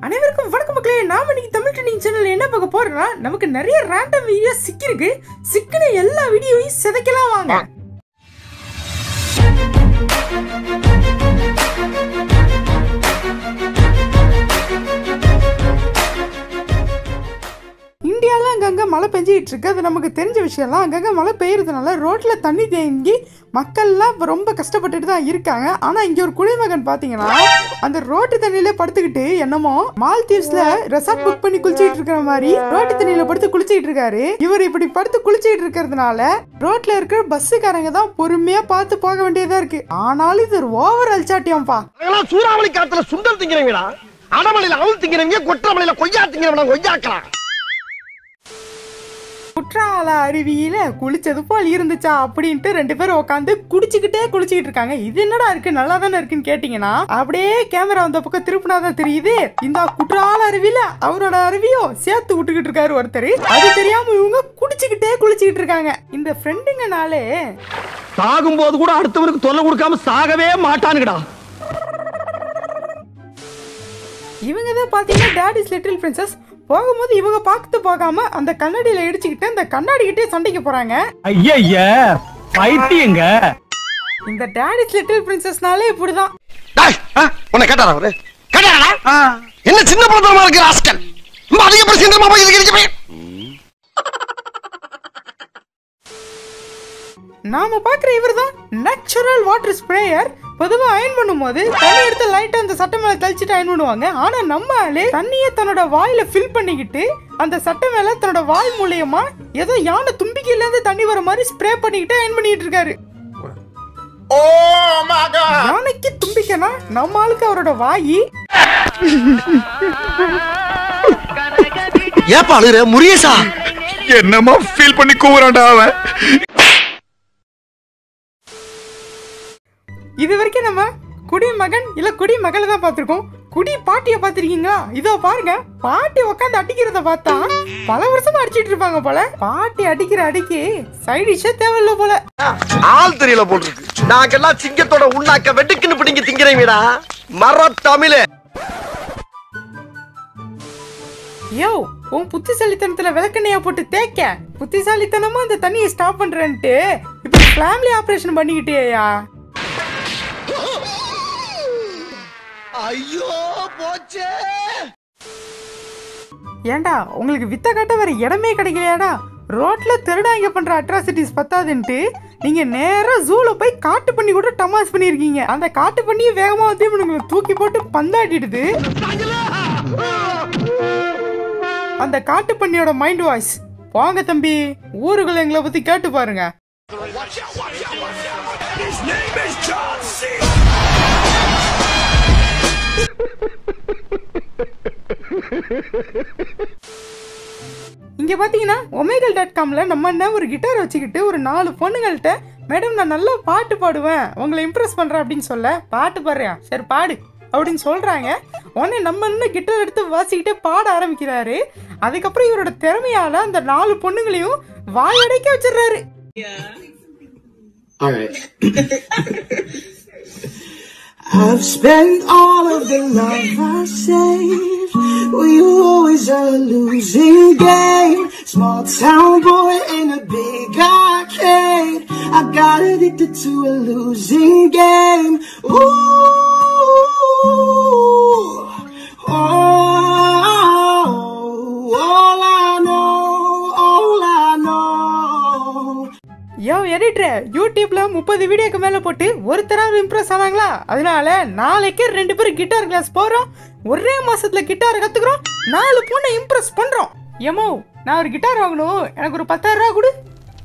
அனைவருக்கும் வணக்கம் மக்களே நாம இன்னைக்கு தமிழ் ட்ரெண்டிங் சேனல் என்ன பார்க்க போறோம்னா நமக்கு நிறைய ரேண்டம் வீடியோ சிக்கிருக்கு சிக்கின எல்லா வீடியோவையும் சிதைக்கலாம் வாங்க இந்தியாவில் அங்கங்கே மழை பெஞ்சிட்டு இருக்கு அது நமக்கு தெரிஞ்ச விஷயம்லாம் அங்கங்கே மழை பெய்யறதுனால ரோட்ல தண்ணி தேங்கி மக்கள்லாம் இப்ப ரொம்ப கஷ்டப்பட்டுட்டு தான் இருக்காங்க ஆனால் இங்கே ஒரு குடிமகன் பார்த்தீங்கன்னா அந்த ரோட்டு தண்ணியில படுத்துக்கிட்டு என்னமோ மால்தீவ்ஸ்ல ரெசார்ட் புக் பண்ணி குளிச்சிட்டு இருக்கிற மாதிரி ரோட்டு தண்ணியில படுத்து குளிச்சிட்டு இருக்காரு இவர் இப்படி படுத்து குளிச்சிட்டு இருக்கிறதுனால ரோட்ல இருக்கிற பஸ்ஸுக்காரங்க தான் பொறுமையா பார்த்து போக வேண்டியதா இருக்கு ஆனாலும் இது ஒரு ஓவர் அல்சாட்டியம்ப்பா நாங்கெல்லாம் சூறாவளி காத்துல சுண்டல் திங்கிறவங்கடா அடமலையில அவள் திங்கிறவங்க கொற்றமலையில கொய்யா திங்கிறவங்க கொய்யாக்கலாம் குற்றால அருவியில குளிச்சது போல் இருந்துச்சா அப்படின்ட்டு ரெண்டு பேரும் உட்காந்து குடிச்சுக்கிட்டே குளிச்சுக்கிட்டு இருக்காங்க இது என்னடா இருக்கு நல்லா தானே இருக்குன்னு கேட்டீங்கன்னா அப்படியே கேமரா அந்த பக்கம் திருப்பினாதான் தெரியுது இந்த குற்றால அருவியில அவரோட அருவியும் சேர்த்து விட்டுக்கிட்டு இருக்காரு ஒருத்தர் அது தெரியாம இவங்க குடிச்சுக்கிட்டே குளிச்சுக்கிட்டு இருக்காங்க இந்த ஃப்ரெண்டுங்கனாலே சாகும்போது கூட அடுத்தவருக்கு தொல்லை கொடுக்காம சாகவே மாட்டானுங்கடா இவங்க தான் பாத்தீங்கன்னா டேடிஸ் லிட்டில் பிரின்சஸ் போகும்போது இவங்க பார்த்து போகாம அந்த கண்ணாடியில இடிச்சுக்கிட்டு அந்த கண்ணாடி கிட்டே சண்டைக்கு போறாங்க ஐயா பைத்தியங்க இந்த டேடிஸ் லிட்டில் பிரின்சஸ்னாலே இப்படிதான் உன்னை கேட்டாரா அவரு கேட்டாரா என்ன சின்ன பழத்தனமா இருக்கு ராஸ்கல் ரொம்ப அதிக பிரச்சனை போய் இதுக்கு இதுக்கு நாம பாக்குற இவர்தான் நேச்சுரல் வாட்டர் ஸ்ப்ரேயர் பொதுவா அயன் பண்ணும்போது தண்ணி எடுத்து லைட்டா அந்த சட்டை மேல தெளிச்சிட்டு அயன் பண்ணுவாங்க ஆனா நம்ம ஆளு தண்ணியை தன்னோட வாயில ஃபில் பண்ணிக்கிட்டு அந்த சட்டை மேல தன்னோட வாய் மூலியமா ஏதோ யானை தும்பிக்கையில இருந்து தண்ணி வர மாதிரி ஸ்ப்ரே பண்ணிக்கிட்டு அயன் பண்ணிட்டு இருக்காரு யானைக்கு தும்பிக்கைனா நம்ம ஆளுக்கு அவரோட வாயி ஏப்பா அழுகுற முரியசா என்னமா ஃபீல் பண்ணி கூவுறான்டா அவன் இது வரைக்கும் நம்ம குடிமகன் இல்ல குடிமகளை தான் பார்த்திருக்கோம் குடி பாட்டிய பார்த்திருக்கீங்களா இதோ பாருங்க பாட்டி உட்காந்து அடிக்கிறத பார்த்தா பல வருஷமா அடிச்சிட்டு இருப்பாங்க போல பாட்டி அடிக்கிற அடிக்கு சைடு டிஷ்ஷே தேவையில்ல போல ஆள் தெரியல போட்டுருக்கு நாங்கெல்லாம் சிங்கத்தோட உண்ணாக்க வெட்டுக்குன்னு பிடிங்க திங்கிறீங்கடா மர தமிழே யோ உன் புத்திசாலித்தனத்துல விளக்கெண்ணையா போட்டு தேய்க்க புத்திசாலித்தனமா அந்த தண்ணியை ஸ்டாப் பண்றேன்ட்டு இப்ப ஃபேமிலி ஆபரேஷன் பண்ணிக்கிட்டேயா ஐயோ போச்சே ஏன்டா உங்களுக்கு வித்த காட்ட வேற இடமே கிடைக்கலையாடா ரோட்ல திருடாங்க பண்ற அட்ராசிட்டிஸ் பத்தாதுன்ட்டு நீங்க நேரா ஜூல போய் காட்டு பண்ணி கூட டமாஸ் பண்ணிருக்கீங்க அந்த காட்டு பண்ணியை வேகமா வந்து இவனுங்களை தூக்கி போட்டு பந்தாடிடுது அந்த காட்டு பண்ணியோட மைண்ட் வாய்ஸ் போங்க தம்பி ஊருக்குள்ள எங்களை பத்தி கேட்டு பாருங்க இங்க பாத்தீங்கன்னா ஒமேகல் டாட் காம்ல நம்ம என்ன ஒரு கிட்டார் வச்சுக்கிட்டு ஒரு நாலு பொண்ணுங்கள்ட்ட மேடம் நான் நல்லா பாட்டு பாடுவேன் உங்களை இம்ப்ரெஸ் பண்றேன் அப்படின்னு சொல்ல பாட்டு பாடுறியா சரி பாடு அப்படின்னு சொல்றாங்க உடனே நம்ம இன்னும் கிட்டார் எடுத்து வாசிக்கிட்டே பாட ஆரம்பிக்கிறாரு அதுக்கப்புறம் இவரோட திறமையால அந்த நாலு பொண்ணுங்களையும் வாயடைக்க வச்சிடுறாரு Alright. I've spent all of the love I saved. Were you always a losing game? Small town boy in a big arcade. I got addicted to a losing game. Ooh, oh, all I know, all I know. Yo editor யூடியூப்ல முப்பது வீடியோக்கு மேல போட்டு ஒருத்தராவது Impress ஆனாங்களா அதனால நாளைக்கு ரெண்டு பேரும் guitar class போறோம் ஒரே மாசத்துல கிட்டார் கத்துக்கிறோம் நாலு பொண்ணை இம்ப்ரெஸ் பண்றோம் ஏமோ நான் ஒரு கிட்டார் வாங்கணும் எனக்கு ஒரு பத்தாயிரம் ரூபா கொடு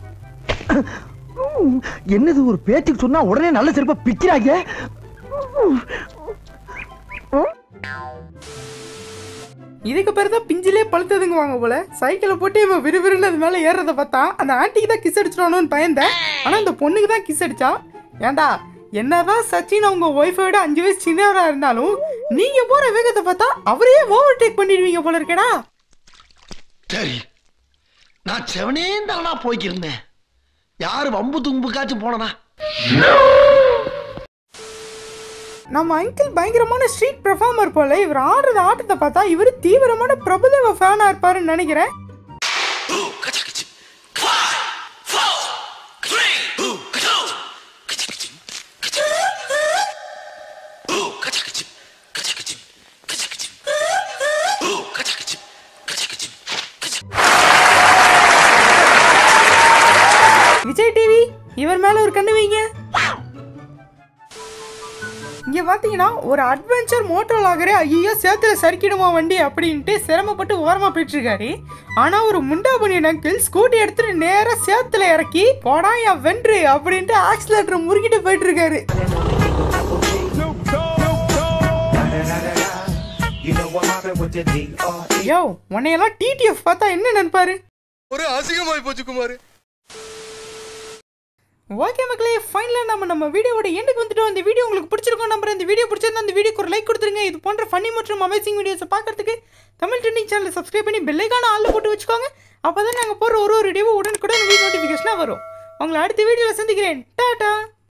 என்னது ஒரு பேச்சுக்கு சொன்னா உடனே நல்ல செருப்பா பிக்கிறாங்க இதுக்கு பேர் தான் பிஞ்சிலே பழுத்ததுங்க வாங்க போல சைக்கிளை போட்டு இவன் விறுவிறுன்னு அது மேல ஏறத பார்த்தா அந்த ஆண்டிக்கு தான் கிஸ் அடிச்சிடணும்னு பயந்தேன் ஆனா அந்த பொண்ணுக்கு தான் கிஸ் அடிச்சா ஏன்டா என்னதான் சச்சின் அவங்க ஒய்ஃபை விட அஞ்சு வயசு சின்னவரா இருந்தாலும் நீங்க போற வேகத்தை பார்த்தா அவரையே ஓவர் டேக் பண்ணிடுவீங்க போல இருக்கேடா சரி நான் செவனே தானா போய்க்கிருந்தேன் யாரு வம்பு தும்புக்காச்சும் போனனா நம்ம அங்கிள் பயங்கரமான ஸ்ட்ரீட் பெர்ஃபார்மர் போல இவர் ஆடுற ஆட்டத்தை பார்த்தா இவர் தீவிரமான பிரபுதேவ ஃபேனா இருப்பாருன்னு நினைக்கிறேன் விஜய் டிவி இவர் மேல ஒரு கண்ணு வைங்க இங்க பாத்தீங்கன்னா ஒரு அட்வென்ச்சர் மோட்டோ லாகரே ஐயோ சேத்துல சறுக்கிடுமா வண்டி அப்படின்ட்டு சிரமப்பட்டு ஓரமா போயிட்டு இருக்காரு ஆனா ஒரு முண்டா பனியன் அங்கிள் ஸ்கூட்டி எடுத்துட்டு நேரா சேத்துல இறக்கி போடா என் வென்று அப்படின்ட்டு ஆக்சிலேட்டர் முறுக்கிட்டு போயிட்டு இருக்காரு யோ உன்னையெல்லாம் டிடிஎஃப் பார்த்தா என்ன நினைப்பாரு ஒரு அசிங்கமாய் போச்சு குமார் ஓகே மக்களே ஃபைனலாக நம்ம நம்ம வீடியோவோட எண்டுக்கு வந்துட்டோம் இந்த வீடியோ உங்களுக்கு பிடிச்சிருக்கும் நம்புறேன் இந்த வீடியோ பிடிச்சிருந்தா இந்த வீடியோக்கு ஒரு லைக் கொடுத்துருங்க இது போன்ற ஃபன்னி மற்றும் அமேசிங் வீடியோஸை பார்க்கறதுக்கு தமிழ் ட்ரெண்டிங் சேனலை சப்ஸ்கிரைப் பண்ணி பெல்லைக்கான ஆளில் போட்டு வச்சுக்கோங்க அப்போ தான் நாங்கள் போடுற ஒரு ஒரு வீடியோவும் உடனுக்குடன் வீடியோ நோட்டிஃபிகேஷனாக வரும் உங்களை அடுத்த வீடியோவில் சந்திக்கிறேன் டாடா